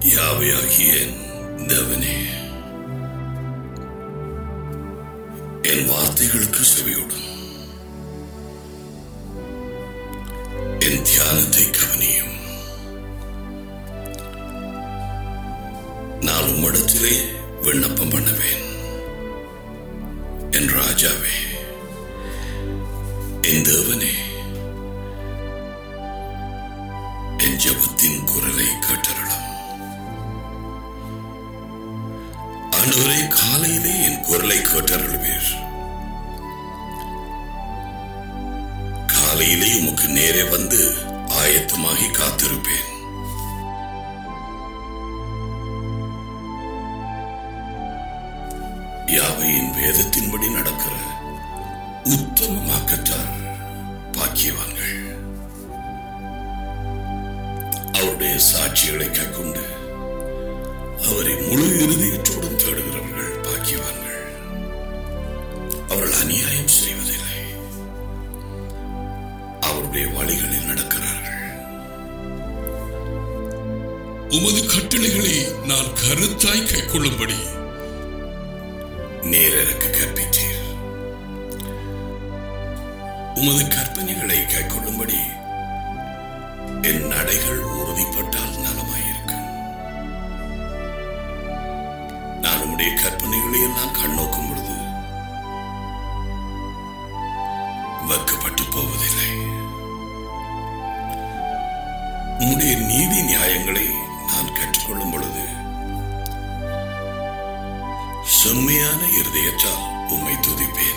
யாவையாகிய என் தேவனே என் வார்த்தைகளுக்கு செவியோடும் என் தியானத்தை கவனியும் நான் உம்மிடத்திலே விண்ணப்பம் பண்ணுவேன் என் ராஜாவே என் தேவனே என் ஜபத்தின் குரலை கேட்டருளும் ஆண்டவரே காலையிலே என் குரலை கேட்டருள்வீர் காலையிலே உமக்கு நேரே வந்து ஆயத்தமாகி காத்திருப்பேன் யாவையின் வேதத்தின்படி நடக்கிற உத்தம மாக்கத்தார் பாக்கியவான்கள் அவருடைய சாட்சிகளை கைக்கொண்டு அவரை முழு இறுதியற்றோடும் தேடுகிறவர்கள் பாக்கியவான்கள் அவர்கள் அநியாயம் செய்வதில்லை அவருடைய வழிகளில் நடக்கிறார்கள் உமது கட்டளைகளை நான் கருத்தாய் கைக்கொள்ளும்படி நேர் எனக்கு கற்பித்தீர் உமது கற்பனைகளை கைக்கொள்ளும்படி என் நடைகள் உறுதிப்பட்டால் நலமாயிருக்கும் நான் உம்முடைய கற்பனைகளை எல்லாம் கண்ணோக்கும் பொழுது வெக்கப்பட்டு போவதில்லை உம்முடைய நீதி நியாயங்களை நான் கற்றுக்கொள்ளும் பொழுது செம்மையான இருதயத்தால் உம்மை துதிப்பேன்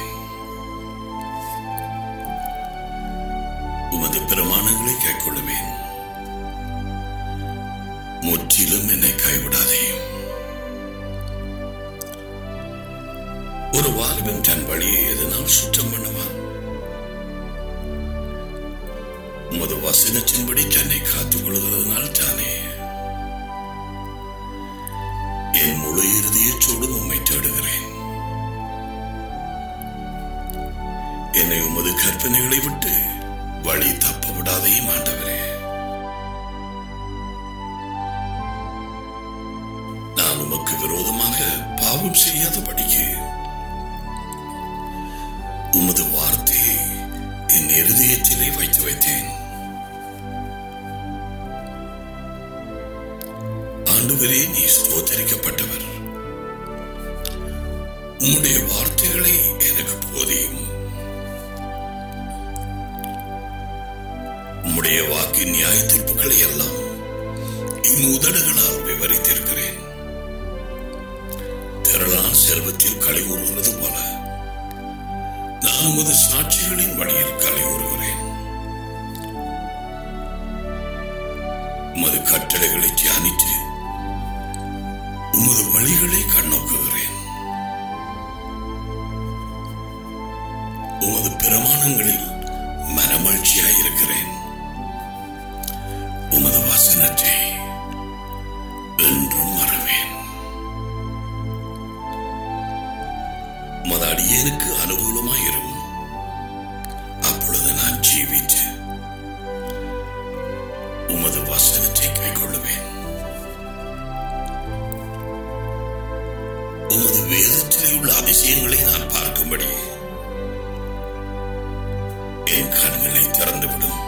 உமது பிரமாணங்களை கைக்கொள்ளுவேன் முற்றிலும் என்னை கைவிடாதேயும் ஒரு வாலிபன் தன் வழியை எதனால் சுத்தம் பண்ணுவான் உமது வசனத்தின்படி தன்னை காத்துக் கொள்வதனால் தானே என் முழு இறுதியச்சோடு உம்மை தேடுகிறேன் என்னை உமது கற்பனைகளை விட்டு வழி தப்ப விடாதையும் ஆண்டவரே நான் உமக்கு விரோதமாக பாவம் செய்யாதபடிக்கு உமது வார்த்தையை என் இருதயத்திலே வைத்து வைத்தேன் ஆண்டவரே நீ ஸ்தோத்தரிக்கப்பட்டவர் உம்முடைய வார்த்தைகளை எனக்கு போதியும் உம்முடைய வாக்கின் நியாய தீர்ப்புகளை எல்லாம் என் உதடுகளால் விவரித்திருக்கிறேன் திரளான செல்வத்தில் களி கூறுகிறது போல நான் உமது சாட்சிகளின் வழியில் களி கூறுகிறேன் உமது கட்டளைகளை தியானித்து உமது வழிகளை கண்ணோக்குகிறேன் உமது பிரமாணங்களில் மனமகிழ்ச்சியாயிருக்கிறேன் உமது வசனத்தை என்றும் மறவேன் உமது அடியேனுக்கு அனுகூலமாயிரும் அப்பொழுது நான் ஜீவித்து உமது வசனத்தை கைக்கொள்ளுவேன் உமது வேதத்திலே உள்ள அதிசயங்களை நான் பார்க்கும்படி என் கண்களை திறந்துவிடும்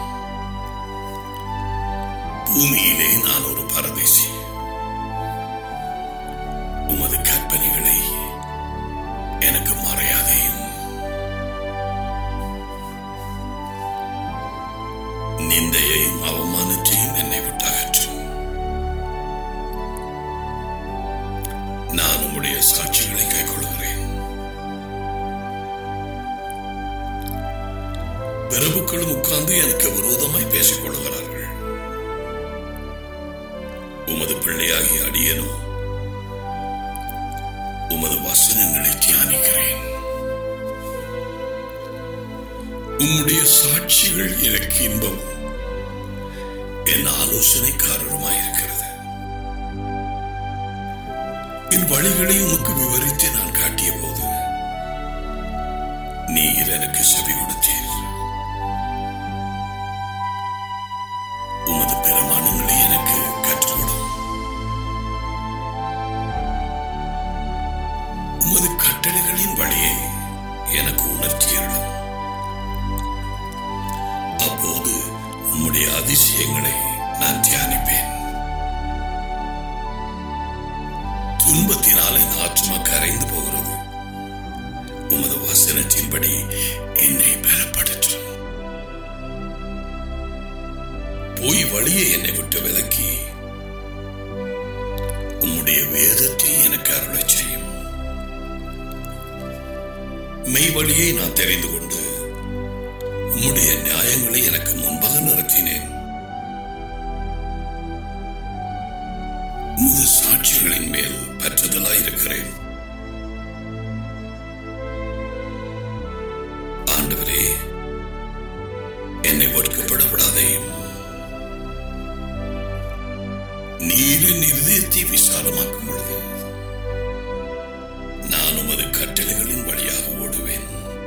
பூமியிலே நான் ஒரு பரதேசி உமது கற்பனைகளை எனக்கு மறையாதையும் நிந்தையையும் அவமானத்தையும் என்னை விட்டு அகற்றும் நான் உம்முடைய சாட்சிகளை கைக்கொள்கிறேன் பிரபுக்களும் உட்கார்ந்து எனக்கு விரோதமாய் பேசிக் கொள்கிறார்கள் உமது பிள்ளையாகிய அடியனோ உமது வசனங்களை தியானிக்கிறேன் உம்முடைய சாட்சிகள் எனக்கு இன்பம் என் ஆலோசனைக்காரருமாயிருக்கிறது என் வழிகளை உமக்கு விவரித்து நான் காட்டிய போது நீர் எனக்கு செவி கொடுத்தீர் உமது பிரமாணங்களை எனக்கு கற்றுக்கொடும் உமது கட்டளைகளின் வழியை எனக்கு உணர்த்தியருளும் அப்போது உம்முடைய அதிசயங்களை நான் தியானிப்பேன் துன்பத்தினால் என் ஆத்மா கரைந்து போகிறது உமது வசனத்தின்படி என்னை பலப்படுத்தும் போய் வழியே என்னை விட்டு விலக்கி உம்முடைய வேதத்தை எனக்கு அருளச் செய்யும் மெய் வழியை நான் தெரிந்து கொண்டு உம்முடைய நியாயங்களை எனக்கு முன்பாக நிறுத்தினேன் உமது சாட்சிகளின் மேல் பற்றுதலாயிருக்கிறேன் ஆண்டவரே என்னை ஒடுக்கப்பட விடாதேயும் நீரின் இருதயத்தை விசாலமாக்கும் பொழுது நான் உமது கட்டளைகளின் வழியாக ஓடுவேன்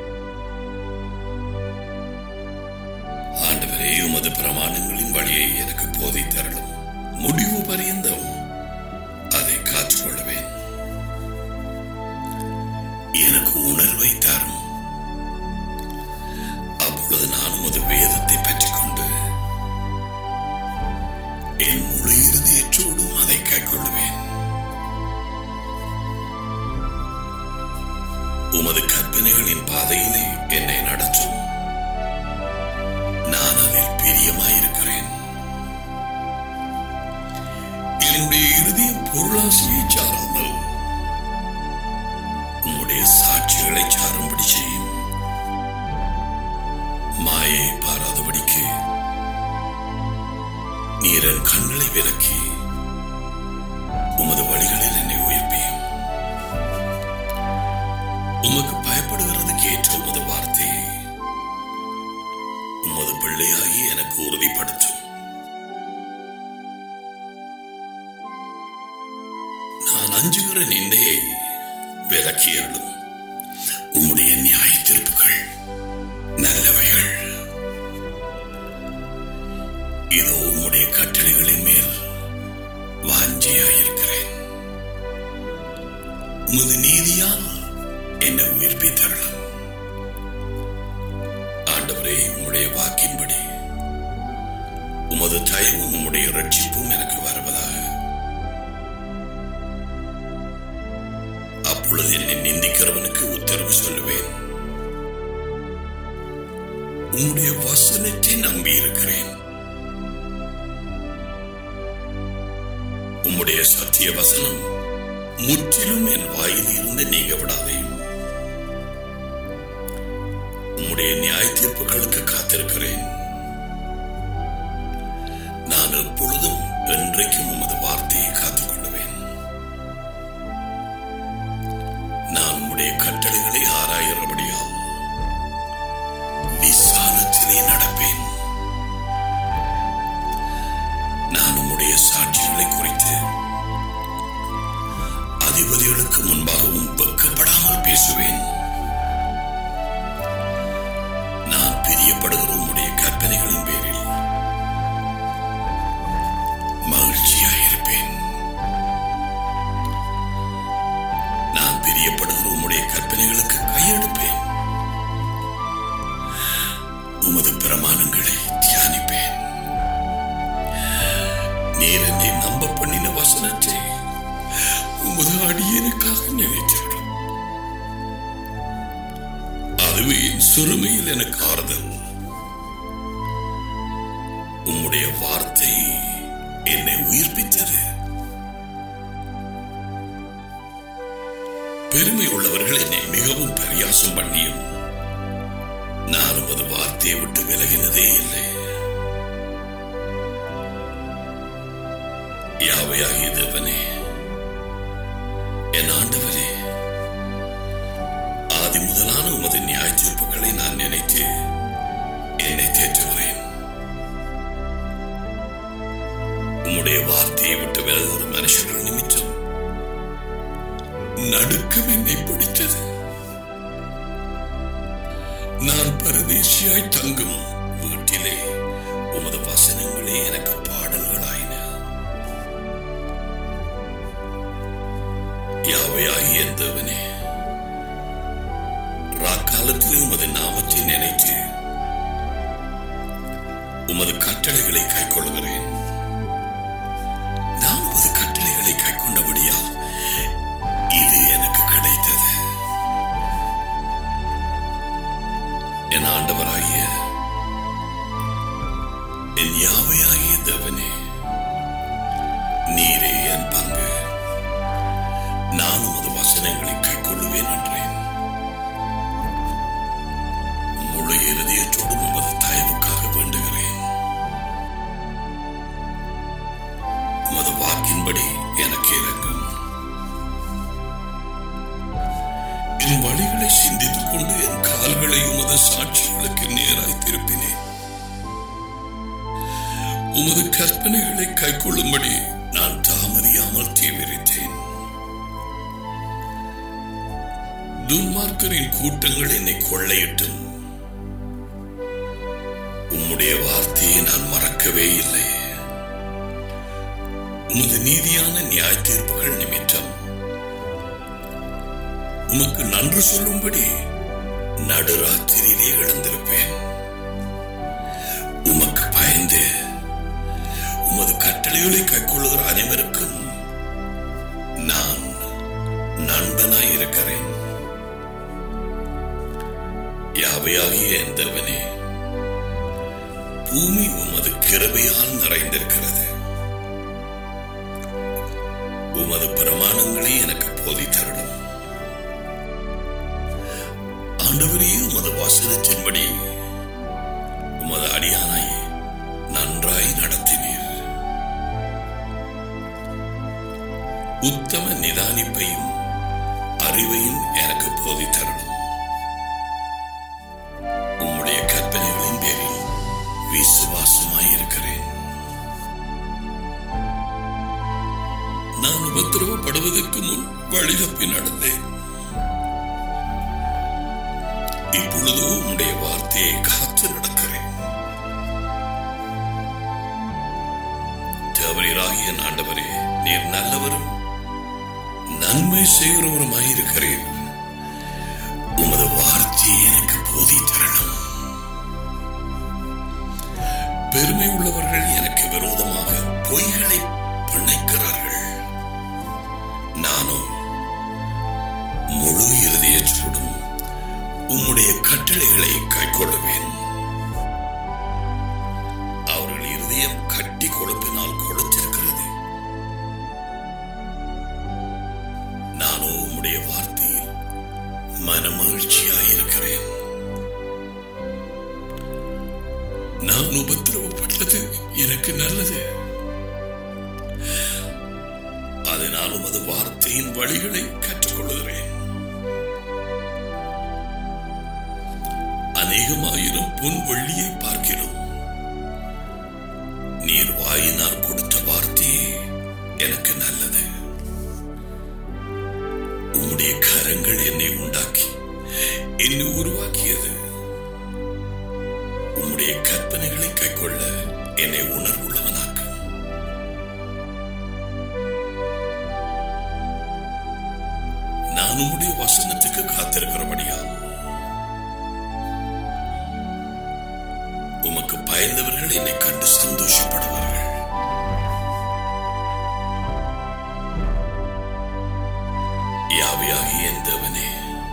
ஆண்டவரே உமது பிரமாணங்களின் வழியை எனக்கு போதித்தரலும் முடிவு பரியந்தம் அதை காத்துக்கொள்வேன் எனக்கு உணர்வை தரும் அப்பொழுது நான் உமது வேதத்தை பெற்றுக்கொண்டு என் முழு இருதயற்றோடும் அதை கைக்கொள்வேன் உமது கற்பனைகளின் பாதையிலே என்னை நடத்தும் நான் அதில் பிரியமாயிருக்கிறேன் என்னுடைய இருதயம் பொருளாசையை சாராமல் உம்முடைய சாட்சிகளை சாரும்படி செய்யும் மாயை பாராதபடிக்கு நீர் என் கண்களை விலக்கி உமது வழிகளில் என்னை உயர்ப்பியும் உமக்கு பயப்படுகிறதுக்கு ஏற்ற உமது வார்த்தையை உமது பிள்ளையாகி எனக்கு உறுதிப்படுத்தும் நான் அஞ்சுகிற நிந்தையை விலக்கியலும் உம்முடைய நியாய தீர்ப்புகள் நல்லவைகள் இதோ உம்முடைய கட்டளைகளின் மேல் வாஞ்சியாயிருக்கிறேன் உமது நீதியால் என்னை உயிர்ப்பித்தரலாம் ஆண்டவரே உம்முடைய வாக்கின்படி உமது தயவும் உம்முடைய ரட்சிப்பும் எனக்கு வருவதாக அப்பொழுது என்னை நிந்திக்கிறவனுக்கு உத்தரவு சொல்லுவேன் உம்முடைய வசனத்தை நம்பி இருக்கிறேன் உம்முடைய சத்திய வசனம் முற்றிலும் என் வாயில் இருந்து நீங்க விடாதையும் உம்முடைய நியாய தீர்ப்புகளுக்கு காத்திருக்கிறேன் நான் எப்பொழுதும் என்றைக்கும் உமது வார்த்தையை காத்துக் கொள்ளுவேன் நான் உம்முடைய கட்டளைகளை ஆராயிறபடியால் விசாலத்திலே நடப்பேன் நான் உம்முடைய சாட்சிகளை குறித்து அதிபதிகளுக்கு முன்பாகவும் வெக்கப்படாமல் பேசுவேன் நான் பிரியப்படுகிற உம்முடைய கற்பனைகளின் பேரில் மகிழ்ச்சியாயிருப்பேன் நான் பிரியப்படுகிற உம்முடைய கற்பனைகளுக்கு கையெடுப்பேன் உமது பிரமாணங்களை தியானிப்பேன் நீர் என்னை நம்ப பண்ணின வசனத்தை உமது அடியனுக்காக நினைத்தீர்கள் அதுவே என் சிறுமையில் எனக்கு ஆறுதல் உம்முடைய வார்த்தை என்னை உயிர்ப்பித்தது பெருமை உள்ளவர்கள் என்னை மிகவும் பரியாசம் பண்ணியும் நான் உமது வார்த்தையை விட்டு விலகினதே இல்லை யாவையாகிய தேவனே என் ஆண்டவரே ஆதி முதலான உமது நியாய தீர்ப்புகளை நான் நினைத்து என்னை தேற்றுகிறேன் உம்முடைய வார்த்தையை விட்டு விலகுகிற மனுஷர்கள் நிமித்தம் நடுக்கம் என்னை பிடித்தது நான் பரதேசியாய் தங்கும் வீட்டிலே உமது வசனங்களே எனக்கு பாடல்களாயின யாவையாகிய தேவனே காலத்திலும் உமது நாமத்தை நினைத்து உமது கட்டளைகளை கைக்கொள்கிறேன் நான் உமது கட்டளைகளை கைக்கொண்டபடியால் இது எனக்கு கிடைத்தது என் ஆண்டவராகிய என் யாவையாகிய தேவனே நீரே என் பங்கு நான் உமது வசனங்களை கைக்கொள்ளுவேன் என்றேன் முழு இருதயத்தோடு உமது தயவுக்காக வேண்டுகிறேன் உமது வாக்கின்படி எனக்கு இறங்கும் என் வழிகளை சிந்தித்துக் கொண்டு என் கால்களை உமது சாட்சிகளுக்கு நேராய் திருப்பினேன் உமது கற்பனைகளை கைக்கொள்ளும்படி நான் தாமதியாமல் தீவிரித்தேன் துன்மார்க்கரின் கூட்டங்கள் என்னை கொள்ளையிட்டும் உம்முடைய வார்த்தையை நான் மறக்கவே இல்லை உமது நீதியான நியாய தீர்ப்புகள் நிமித்தம் உமக்கு நன்று சொல்லும்படி நடுராத்திரியிலே எழுந்திருப்பேன் உமக்கு பயந்து உமது கட்டளைகளை கைக்கொள்ளுகிற அனைவருக்கும் நான் நண்பனாய் இருக்கிறேன் யாவையாகிய எந்தவனே பூமி உமது கிருபையால் நிறைந்திருக்கிறது உமது பிரமாணங்களை எனக்கு போதித்தருடும் ஆண்டவரே உமது வசனத்தின்படி உமது அடியானை நன்றாய் நடத்தினீர் உத்தம நிதானிப்பையும் அறிவையும் எனக்கு போதித்தருடும் உம்முடைய கற்பனைகளின் பேரில் விசுவாசமாயிருக்கிறேன் நான் உபத்திரவப்படுவதற்கு முன் வழி தப்பி நடந்தேன் இப்பொழுதோ உம்முடைய வார்த்தையை காத்து நடக்கிறேன் தேவரீராகிய ஆண்டவரே நீர் நல்லவரும் நன்மை செய்கிறவருமாயிருக்கிறீர் உமது வார்த்தையை எனக்கு போதித்தரணும் பெருமை உள்ளவர்கள் எனக்கு விரோதமாக பொய்களை பிணைக்கிறார்கள் நானும் முழு இருதயத்தோடும் உம்முடைய கட்டளைகளை கைக்கொள்ளுவேன் அவர்கள் இருதயம் கட்டி கொழுப்பினால் கொடுத்திருக்கிறது நானோ உம்முடைய வார்த்தையில் மனமகிழ்ச்சியாயிருக்கிறேன் நான் உபத்திரவப்பட்டது எனக்கு நல்லது அதனால் உமது வார்த்தையின் வழிகளை கற்றுக்கொள்கிறேன் அநேகமாயிரம் பொன் வெள்ளியை பார்க்கிறோம் நீர் வாயினால் கொடுத்த வார்த்தையே எனக்கு நல்லது உம்முடைய கரங்கள் என்னை உண்டாக்கி என்னை உருவாக்கியது உம்முடைய கற்பனைகளை கைக்கொள்ள என்னை உணர்வுள்ளவனாக்கும் நான் உம்முடைய வசனத்துக்கு காத்திருக்கிறபடியால் உமக்கு பயந்தவர்கள் என்னை கண்டு சந்தோஷப்படுவார்கள் யாவையாகிய என் தேவனே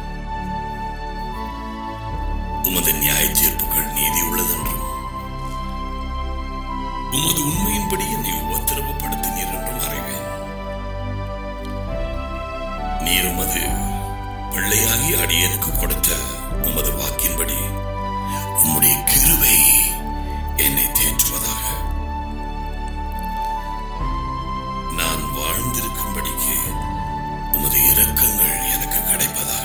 உமது நியாய தீர்ப்புகள் நீதி உள்ளதென்றும் உமது உண்மையின்படி என்னை உபத்திரவப்படுத்தினீர் என்றும் அறிவேன் நீர் உமது பிள்ளையாகி அடியனுக்கு கொடுத்த உமது வாக்கின்படி உம்முடைய கிருபை என்னை தேற்றுவதாக நான் வாழ்ந்திருக்கும்படிக்கு உமது இரக்கங்கள் எனக்கு கிடைப்பதாக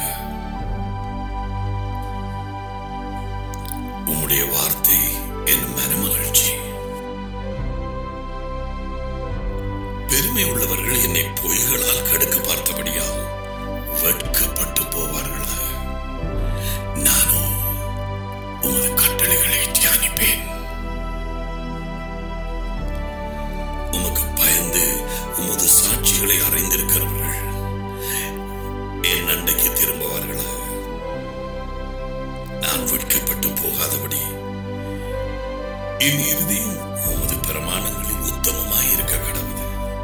உம்முடைய வார்த்தை என் மனமகிழ்ச்சி பெருமை உள்ளவர்கள் என்னை பொய்களால் கடுக்க பார்த்தபடியால் வெட்கப்பட்டு போவார்களாக நானோ உமது கட்டளைகளை தியானிப்பேன் உமக்கு பயந்து உமது சாட்சிகளை அறிந்திருக்கிறவர்கள் என் அண்டைக்கு திரும்புவார்களாக வெட்கப்பட்டு போகாதபடி என் இருதயம் உமது பிரமாணங்களில் உத்தமமாய் இருக்க கடவுது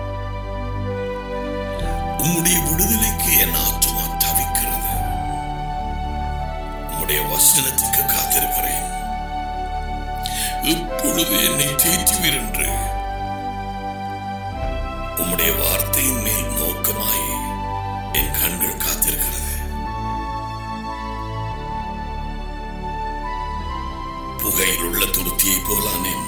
உம்முடைய விடுதலைக்கு என் ஆத்மா தவிக்கிறது உம்முடைய வசனத்துக்கு காத்திருக்கிறேன் இப்பொழுது என்னை தேற்றுவீர் என்று உம்முடைய வார்த்தையின் மேல் நோக்கமாய் என் கண்கள் காத்திருக்கிறது புகையில் உள்ள துருத்தியை போலானேன்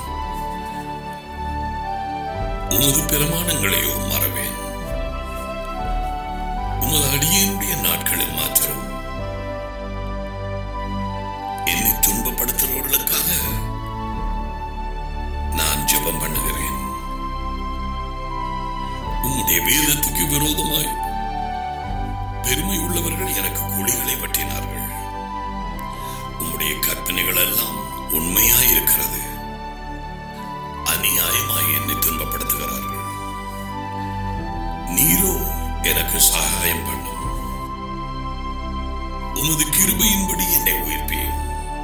உமது பிரமாணங்களையோ மறவேன் உமது அடியனுடைய நாட்களில் மாத்திரம் என்னை துன்பப்படுத்துகிறவர்களுக்காக நான் ஜெபம் பண்ணுகிறேன் உம்முடைய வேதத்துக்கு விரோதமாய் பெருமை உள்ளவர்கள் எனக்கு குழிகளை வெட்டினார்கள் உம்முடைய கற்பனைகள் எல்லாம் உண்மையாய் இருக்கிறது அநியாயமாய் என்னை துன்பப்படுத்துகிறார்கள் நீரோ எனக்கு சகாயம் பண்ணும் உமது கிருபையின்படி என்னை உயிர்ப்பேன்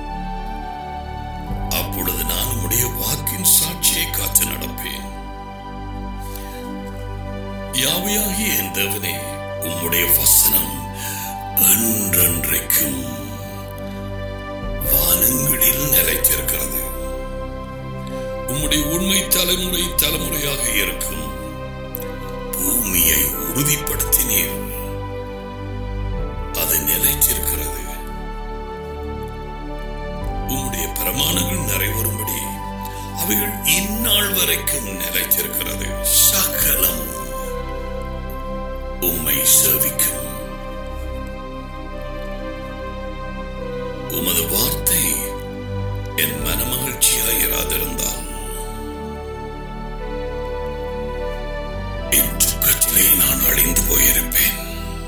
அப்பொழுது நான் உம்முடைய வாக்கின் சாட்சியை காத்து நடப்பேன் யாவையாகிய என் தேவனே உம்முடைய வசனம் என்றென்றைக்கும் வானங்களில் நிலைத்திருக்கிறது உம்முடைய உண்மை தலைமுறை தலைமுறையாக இருக்கும் பூமியை உறுதிப்படுத்தினீர் அது நிலைத்திருக்கிறது உம்முடைய பிரமாணங்கள் நிறைவேறும்படி அவைகள் இந்நாள் வரைக்கும் நிலைத்திருக்கிறது சகலம் உம்மை சேவிக்கும் உமது வார்த்தை என் மனமகிழ்ச்சியாய் இராதிருந்தால் என் துக்கத்திலே நான் அழிந்து போயிருப்பேன்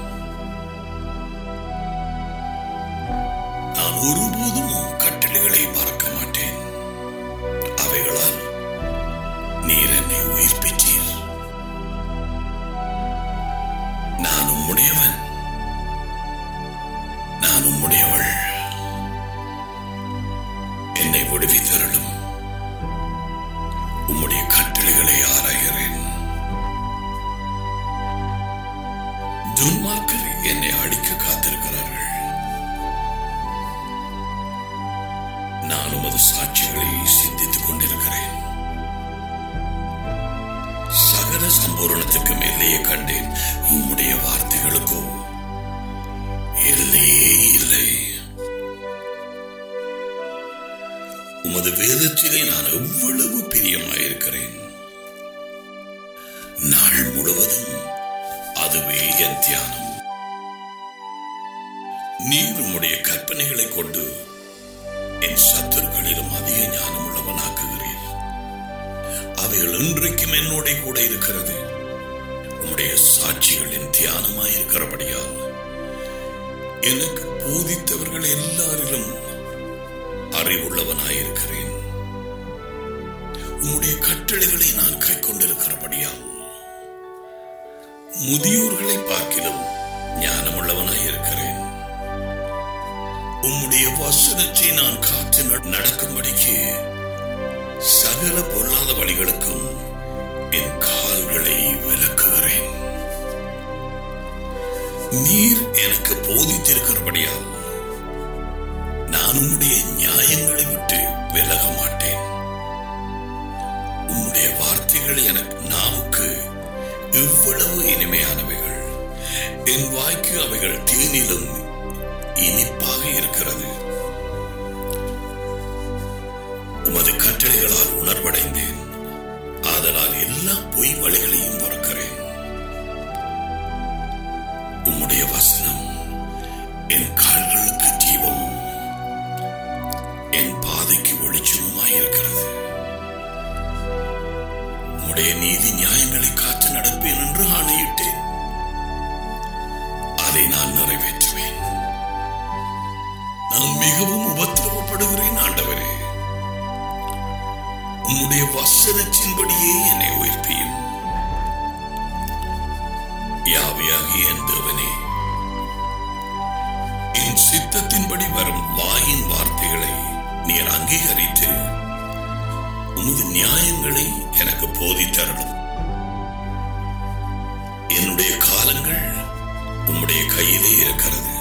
நான் ஒருபோதும் உம் கட்டளைகளை மறக்க மாட்டேன் அவைகளால் நீர் என்னை உயிர்ப்பித்தீர் நான் உம்முடையவன் நான் உம்முடையவள் என்னை விடுவித்தருளும் உம்முடைய கட்டளைகளை ஆராய்கிறேன் துன்மார்க்கர் என்னை அடிக்க காத்திருக்கிறார்கள் நான் உமது சாட்சிகளை சிந்தித்துக் கொண்டிருக்கிறேன் சகல சம்பூரணத்துக்கு மேலேயே கண்டேன் உம்முடைய வார்த்தைகளுக்கோ எல்லையே இல்லை உமது வேதத்திலே நான் எவ்வளவு பிரியமாயிருக்கிறேன் நாள் முழுவதும் அதுவே என் தியானம் நீர் உம்முடைய கற்பனைகளை கொண்டு என் சத்துருக்களிலும் அதிக ஞானம் உள்ளவனாக்குகிறீர் அவைகள் இன்றைக்கும் என்னோட கூட இருக்கிறது உம்முடைய சாட்சிகளின் தியானமாயிருக்கிறபடியால் எனக்கு போதித்தவர்கள் எல்லாரிலும் அறிவுள்ளவனாயிருக்கிறேன் உம்முடைய கட்டளைகளை நான் கை கொண்டிருக்கிறபடியால் முதியோர்களை பார்க்கிலும் ஞானமுள்ளவனாயிருக்கிறேன் உம்முடைய வசனத்தை நான் காத்து நட- நடக்கும்படிக்கு சகல பொல்லாத வழிகளுக்கும் என் கால்களை விலக்குகிறேன் நீர் எனக்கு போதித்திருக்கிறபடியால் நான் உம்முடைய நியாயங்களை விட்டு விலக மாட்டேன் உம்முடைய வார்த்தைகள் எனக்கு நாவுக்கு இவ்வளவு இனிமையானவைகள் என் வாய்க்கு அவைகள் தேனிலும் இனிப்பாக இருக்கிறது உமது கட்டளைகளால் உணர்வடைந்தேன் ஆதலால் எல்லா பொய் வழிகளையும் மறுக்கிறேன் உம்முடைய வசனம் என் கால்களுக்கு தீபமும் என் பாதைக்கு வெளிச்சமுமாய் இருக்கிறது உம்முடைய நீதி நியாயங்களை காத்து நடப்பேன் என்று ஆணையிட்டேன் அதை நான் நிறைவேற்றுவேன் நான் மிகவும் உபத்திரவப்படுகிறேன் ஆண்டவரே உம்முடைய வசனத்தின்படியே என்னை உயிர்ப்பியும் யாவையாகிய என் தேவனே என் சித்த இரக்கத்தின்படி வரும் வாயின் வார்த்தைகளை நீர் அங்கீகரித்து உமது நியாயங்களை எனக்கு போதித்தரணும் என்னுடைய காலங்கள் உம்முடைய கையிலே இருக்கிறது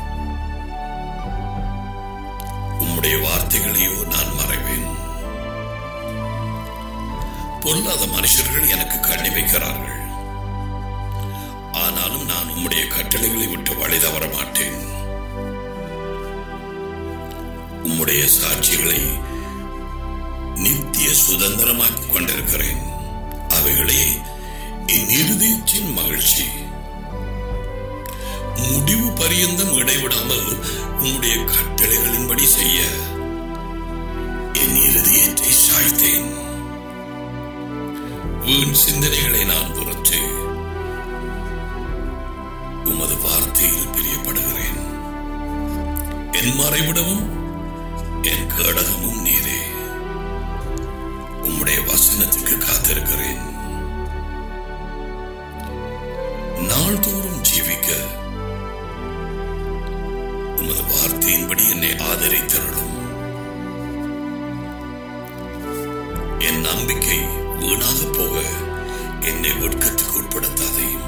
உம்முடைய வார்த்தைகளையோ நான் மறைவேன் பொல்லாத மனுஷர்கள் எனக்கு கண்ணி வைக்கிறார்கள் ஆனாலும் நான் உம்முடைய கட்டளைகளை விட்டு வழி தவற மாட்டேன் உம்முடைய சாட்சிகளை நித்திய சுதந்திரமாக்கிக் கொண்டிருக்கிறேன் அவைகளே என் இருதயத்தின் மகிழ்ச்சி முடிவு பரியந்தம் இடைவிடாமல் உம்முடைய கட்டளைகளின்படி செய்ய என் இருதயத்தை சாய்த்தேன் வீண் சிந்தனைகளை நான் புறத்து உமது வார்த்தையில் பிரியப்படுகிறேன் என் மறைவிடமும் என் கேடகமும் நீரே உம்முடைய வசனத்துக்கு காத்திருக்கிறேன் நாள்தோறும் ஜீவிக்க உமது வார்த்தையின்படி என்னை ஆதரித்தருளும் என் நம்பிக்கை வீணாக போக என்னை ஒடுக்கத்துக்கு உட்படுத்தாதையும்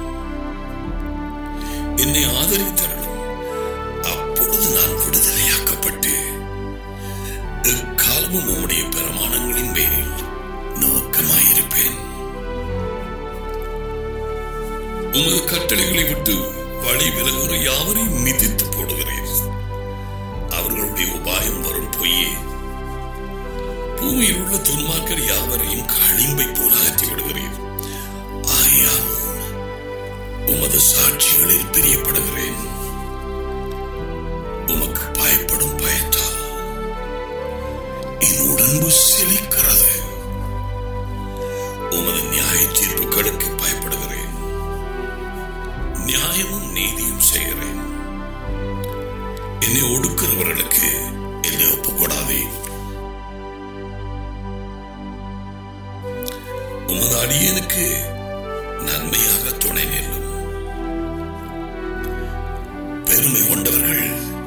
என்னை ஆதரித்தருளும் அப்பொழுது நான் விடுதலையாக்கப்பட்டு எக்காலமும் உம்முடைய பிரமாணங்களின் பேரில் நோக்கமாயிருப்பேன் உமது கட்டளைகளை விட்டு வழி விலகுற யாவரையும் மிதித்து போடுகிறேன் அவர்களுடைய உபாயம் வரும் பொய்யே பூமியில் உள்ள துன்மார்க்கர் யாவரையும் களிம்பை போல அகற்றி விடுகிறேன் ஆகையால் உமது சாட்சிகளில் பிரியப்படுகிறேன் உமக்கு பயப்படும் பயத்தால் என் உடம்பு செழிக்கிறது உமது நியாய தீர்ப்புகளுக்கு பயப்படுகிறேன் நியாயமும் நீதியும் செய்கிறேன் என்னை ஒடுக்கிறவர்களுக்கு என்னை ஒப்புக்கொடாதே உமது அடியனுக்கு நன்மையாக துணை நில்லும் பெருமை கொண்டவர்கள்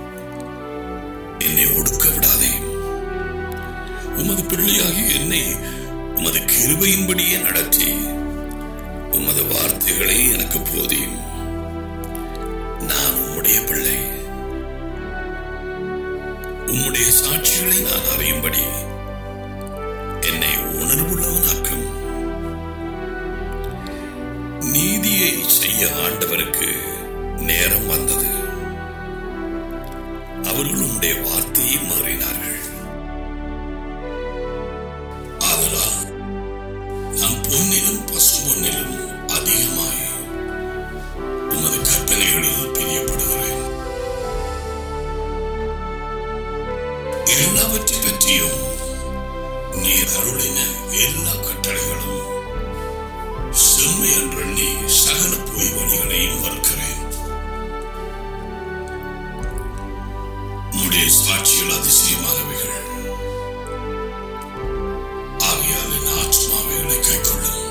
என்னை ஒடுக்க விடாதே உமது பிள்ளையாகி என்னை உமது கிருபையின்படியே நடத்தி உமது வார்த்தைகளை எனக்கு போதியும் நான் உம்முடைய பிள்ளை உம்முடைய சாட்சிகளை நான் அறியும்படி என்னை உணர்வுள்ளவனாக்கும் நீதியை செய்ய ஆண்டவருக்கு நேரம் வந்தது அவர்கள் உம்முடைய வார்த்தையை மாறினார்கள் ஆதலால் நான் பொன்னிலும் பசுமொன்னிலும் அதிகமாய் உமது கற்பனைகளில் பிரியப்படுகிறேன் எல்லாவற்றை பற்றியும் நீர் அருளின எல்லா கட்டளைகளும் செம்மை என்றெண்ணி சகல பொய் வழிகளையும் மறுக்கிறேன் உம்முடைய சாட்சிகள் அதிசயமானவைகள் ஆகையால் என் ஆத்மாவைகளை கைக்கொள்ளும்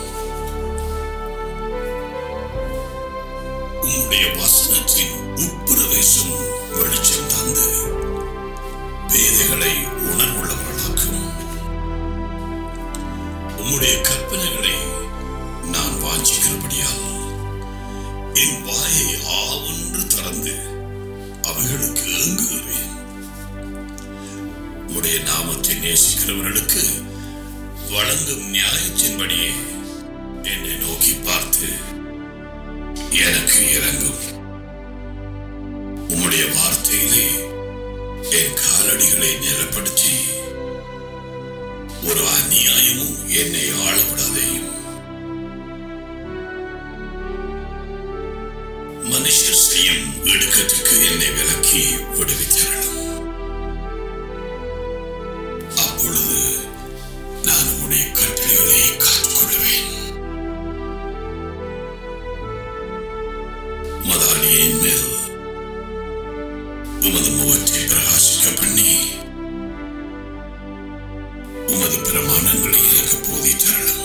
உம்முடைய வசனத்தின் உட்பிரவேசம் வெளிச்சம் தந்து பேதைகளை உணர்வுள்ளவர்களாக்கும் உம்முடைய கற்பனைகளை நான் வாஞ்சிக்கிறபடியால் என் வாயை ஆவென்று திறந்து அவைகளுக்கு ஏங்குகிறேன் உம்முடைய நாமத்தை நேசிக்கிறவர்களுக்கு வழங்கும் நியாயத்தின்படியே என்னை நோக்கி பார்த்து எனக்கு இறங்கும் உம்முடைய வார்த்தையிலே என் காலடிகளை நிலப்படுத்தி ஒரு அநியாயமும் என்னை ஆளவிடாதையும் மனுஷர் செய்யும் இடுக்கத்துக்கு என்னை விலக்கி விடுவித்தரணும் அப்பொழுது நான் உடைய கட்டளைகளை காத்துக்கொள்வேன் மதானியின் மேல் உமது முகத்தை பிரகாசிக்க பண்ணி உமது பிரமாணங்களை எனக்கு போதித்தரணும்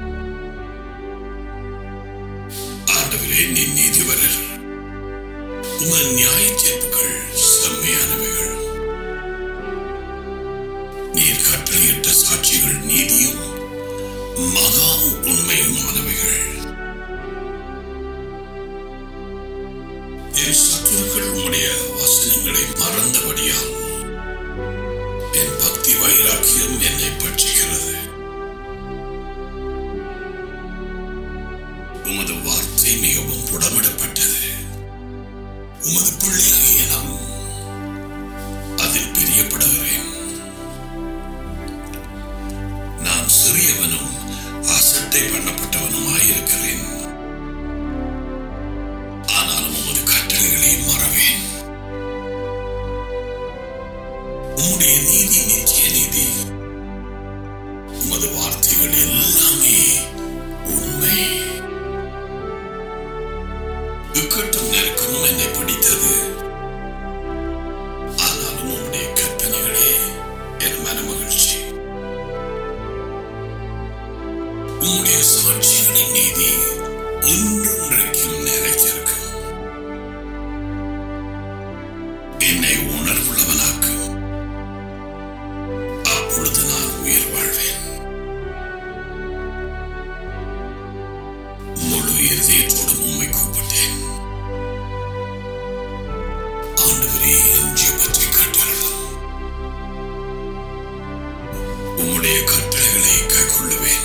ஆண்டவரே நீ நீதிபரர் உமது நியாய தீர்ப்புகள் செம்மையானவைகள் நீர் கட்டளையிட்ட சாட்சிகள் நீதியும் மகா உண்மையுமானவைகள் என் சத்துருக்கள் உம்முடைய வசனங்களை மறந்தபடியால் என் பக்தி வைராக்கியம் என்னை பற்றுகிறது உமது வார்த்தை மிகவும் புடமிடப்பட்டது உமது பிள்ளையாகிய நாம் அதில் பிரியப்படுகிறேன் நான் சிறியவனும் அசட்டை பண்ணப்பட்டவனுமாயிருக்கிறேன் ஆனாலும் உமது கட்டளைகளை மறவேன் உம்முடைய நீதி நித்திய நீதி உமது வார்த்தைகள் எல்லாமே உண்மை இக்கட்டும் நெருக்கமும் என்னை பிடித்தது ஆனாலும் உம்முடைய கற்பனைகளே என் மனமகிழ்ச்சி உம்முடைய சாட்சிகளின் நீதி ஒன்றொன்றைக்கும் நிறைத்திருக்கும் என்னை உணர்வுள்ளவனாக்கும் அப்பொழுது நான் உயிர் வாழ்வேன் முழு இதயத்தோடும் உம்மை கூப்பிட்டேன் ஆண்டவரே என் ஜீவத்தை கட்டளம் உம்முடைய கட்டளைகளை கைக்கொள்ளுவேன்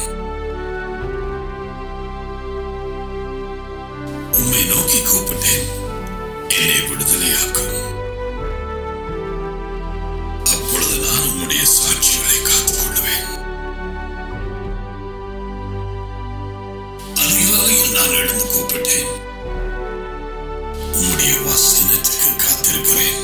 உம்மை நோக்கி கூப்பிட்டேன் என்னை விடுதலையாக்கும் அப்பொழுது நான் உம்முடைய சாட்சிகளை காத்துக் கொள்ளுவேன் அதிகாலையில் நான் எழுந்து கூப்பிட்டேன் உம்முடைய வசனத்துக்கு காத்திருக்கிறேன்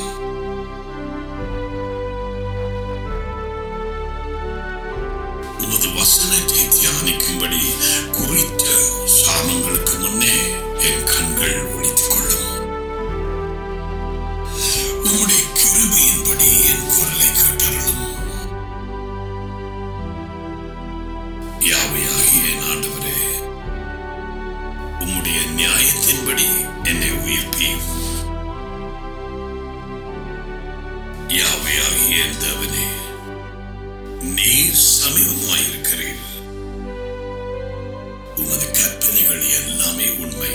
உமது வசனத்தை தியானிக்கும்படி குறித்த சாமங்களுக்கு முன்னே என் கண்கள் ஒளித்துக் கொள்ளும் உம்முடைய கிருபையின்படி என் குரலை கேட்டருளும் யாவையாகிய என் ஆண்டவரே உம்முடைய நியாயத்தின்படி என்னை உயிர்ப்பியும் யாவையாகிய என் தேவனே நீர் சமீபமாயிருக்கிறீர் உமது கற்பனைகள் எல்லாமே உண்மை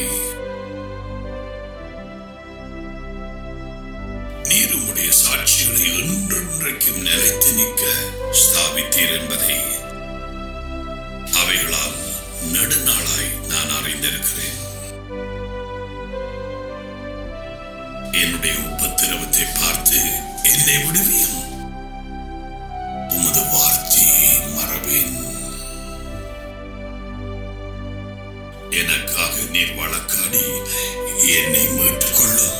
நீர் உம்முடைய சாட்சிகளை ஒன்றொன்றைக்கும் நிலைத்து நிற்க ஸ்தாபித்தீர் என்பதை அவைகளால் நெடுநாளாய் நான் அறிந்திருக்கிறேன் என்னுடைய உபத்திரவத்தை பார்த்து என்னை விடுவியும் உமது வார்த்தையை மறவேன் எனக்காக நீர் வழக்காடி என்னை மீட்டுக் கொள்ளும்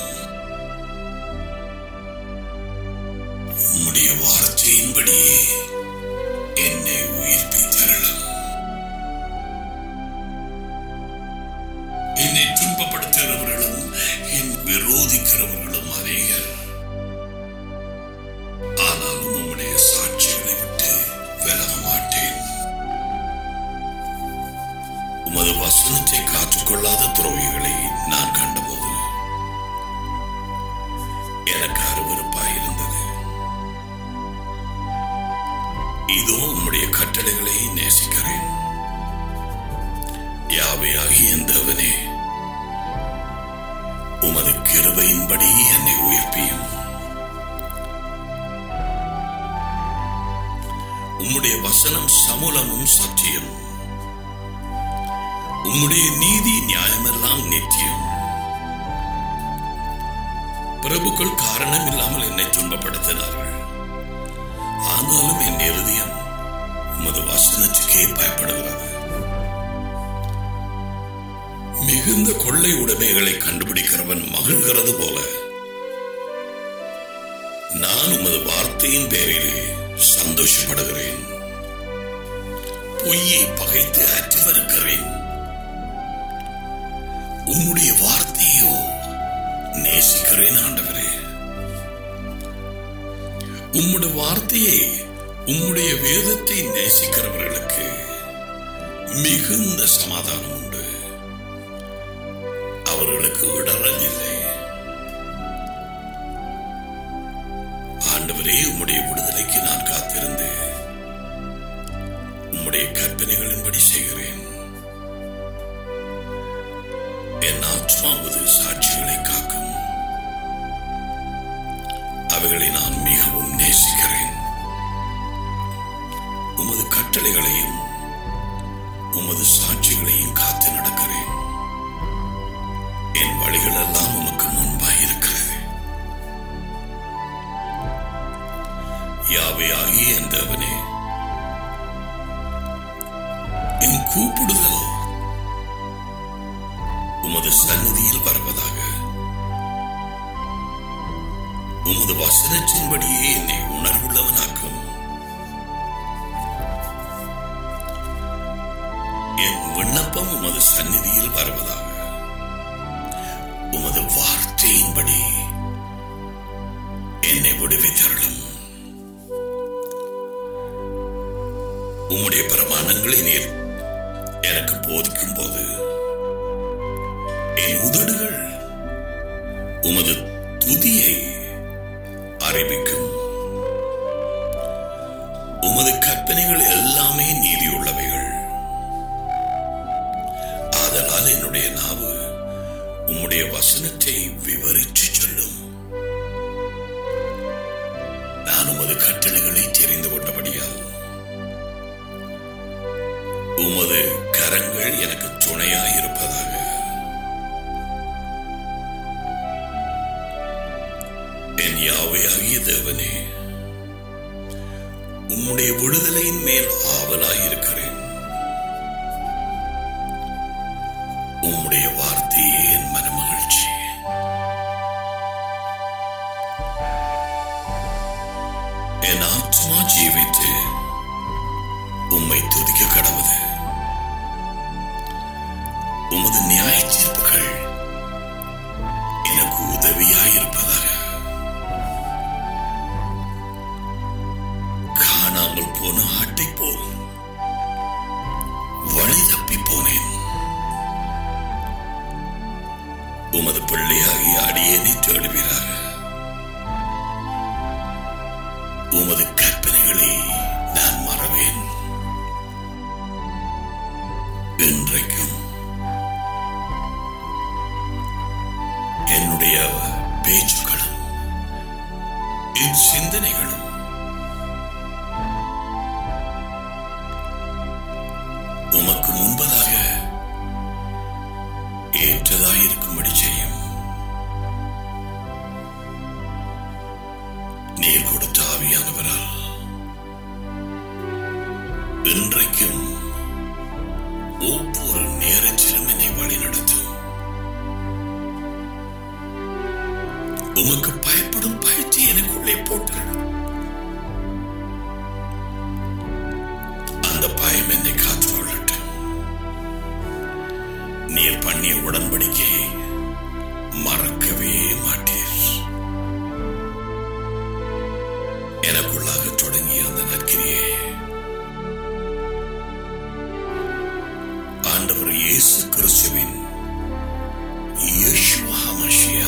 உம்முடைய வார்த்தையின்படியே என்னை உயிர்ப்பித்தரலாம் என்னை துன்பப்படுத்துகிறவர்களும் என் விரோதிக்கிறவர்களும் அநேகர் ஆனாலும் உம்முடைய சாட்சிகளை விட்டு விலக மாட்டேன் உமது வசனத்தை காற்றுக்கொள்ளாத துறவிகளை நான் கண்டபோது எனக்கு அருவருப்பாயிருந்தது இதோ உம்முடைய கட்டளைகளை நேசிக்கிறேன் யாவையாகி என் தேவனே உமது கிருபையின்படி என்னை உயிர்ப்பியும் உம்முடைய வசனம் சமூலமும் சத்தியம் உம்முடைய நீதி நியாயமெல்லாம் நித்தியம் பிரபுக்கள் காரணம் இல்லாமல் என்னை துன்பப்படுத்தினார்கள் ஆனாலும் என் இருதயம் உமது வசனத்துக்கே பயப்படுகிறது மிகுந்த கொள்ளை உடைமைகளை கண்டுபிடிக்கிறவன் மகிழ்கிறது போல நான் உமது வார்த்தையின் பேரிலே சந்தோஷப்படுகிறேன் பொய்யை பகைத்து அற்றுவருக்கிறேன் உம்முடைய வார்த்தையோ நேசிக்கிறேன் ஆண்டவரே உம்முடைய வார்த்தையை உம்முடைய வேதத்தை நேசிக்கிறவர்களுக்கு மிகுந்த சமாதானம் உண்டு அவர்களுக்கு இடரல் இல்லை ஆண்டவரே உம்முடைய விடுதலைக்கு நான் காத்திருந்து உம்முடைய கற்பனைகளின்படி செய்கிறேன் என் ஆத்மாவது சாட்சிகளை காக்கும் அவைகளை நான் மிகவும் நேசிக்கிறேன் உமது கட்டளைகளையும் உமது சாட்சிகளையும் காத்து நடக்கிறேன் என் வழிகள் எல்லாம் உமக்கு முன்பாக இருக்கிறது யாவை ஆகிய என் தேவனே என் கூப்பிடுதல் உமது சந்நிதியில் வருவதாக உமது வசனத்தின்படியே என்னை உணர்வுள்ளவனாக்கும் என் விண்ணப்பம் உமது சந்நிதியில் வருவதாக உமது வார்த்தையின்படி என்னை விடுவித்தருளும் உம்முடைய பிரமாணங்களை நீர் எனக்கு போதிக்கும் போது என் உதடுகள் உமது துதியை அறிவிக்கும் உமது கற்பனைகள் எல்லாமே நீதியுள்ளவைகள் ஆதலால் என்னுடைய நாவு உம்முடைய வசனத்தை விவரித்து சொல்லும் நான் உமது கட்டளைகளை தெரிந்து கொண்டபடியால் உமது கரங்கள் எனக்கு துணையாய் இருப்பதாக என் யாவையாகிய தேவனே உம்முடைய விடுதலையின் மேல் ஆவலாய் இருக்கிறேன் உம்முடைய வார்த்தையே என் மனமகிழ்ச்சி என் ஆத்மா ஜீவித்து உம்மை துதிக்க கடவுது உமது நியாய தீர்ப்புகள் எனக்கு உதவியாயிருப்பதாக காணாமல் போன ஆட்டை போல் வழி தப்பி போனேன் உமது பிள்ளையாகிய அடியேனை தேடுவீராக உமது கற்பனைகளை நான் மறவேன் என்றைக்கும் என்னுடைய பேச்சுக்களும் என் சிந்தனைகளும் உமக்கு முன்பதாக ஏற்றதாயிருக்கும்படி செய்யும் நீர் கொடுத்த ஆவியானவரால் இன்றைக்கும் ஒவ்வொரு நேரத்திலும் என்னை வழிநடத்தும் உமக்கு பயப்படும் பயத்தை எனக்குள்ளே போட்டார் அந்த பயம் என்னை காத்துக்கொள்ளட்டும் நீர் பண்ணிய உடன்படிக்கையை மறக்கவே மாட்டீர் எனக்குள்ளாக தொடங்கிய அந்த நற்கிரியை ஆண்டவர் இயேசு கிறிஸ்துவின் யெஷுவா மஷியா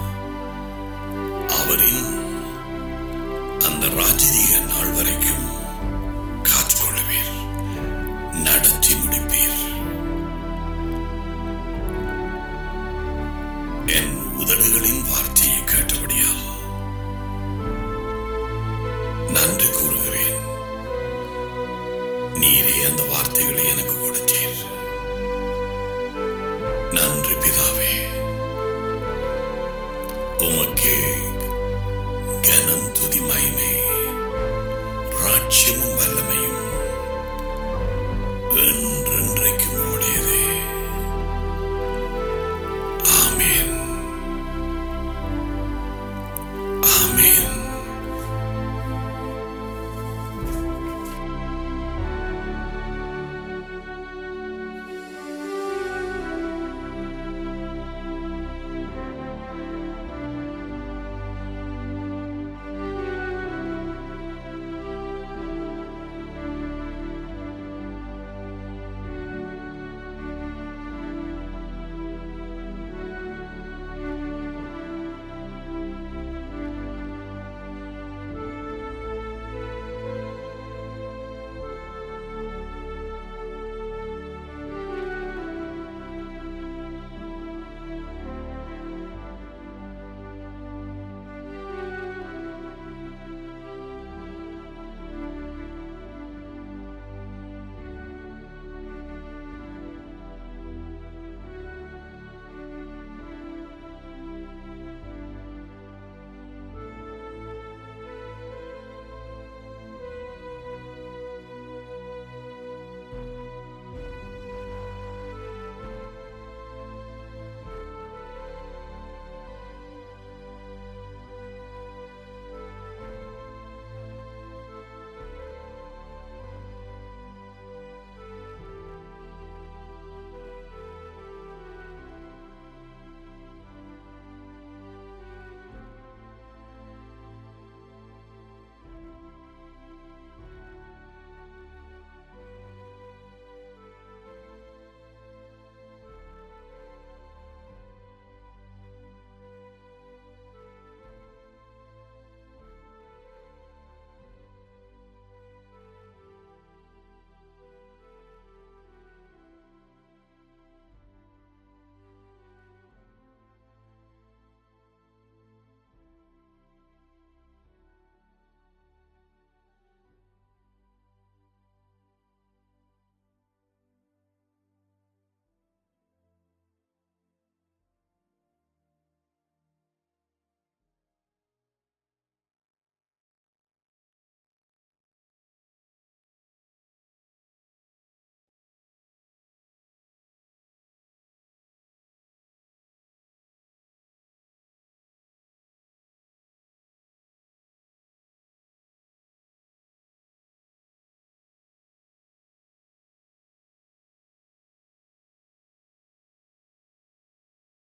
அவரின் அந்த ராஜதீக நாள் வரைக்கும் காத்துக்கொள்ளுவீர் நடத்தி முடிப்பீர் என் உதடுகளின் வார்த்தையை கேட்டபடியால் நன்றி கூறுகிறேன் நீரே அந்த வார்த்தைகளை எனக்கு கொடுத்தீர் நன்றி பிதாவே உமக்கே கனம் துதி மகிமை ராட்சியமும் வல்லமையும்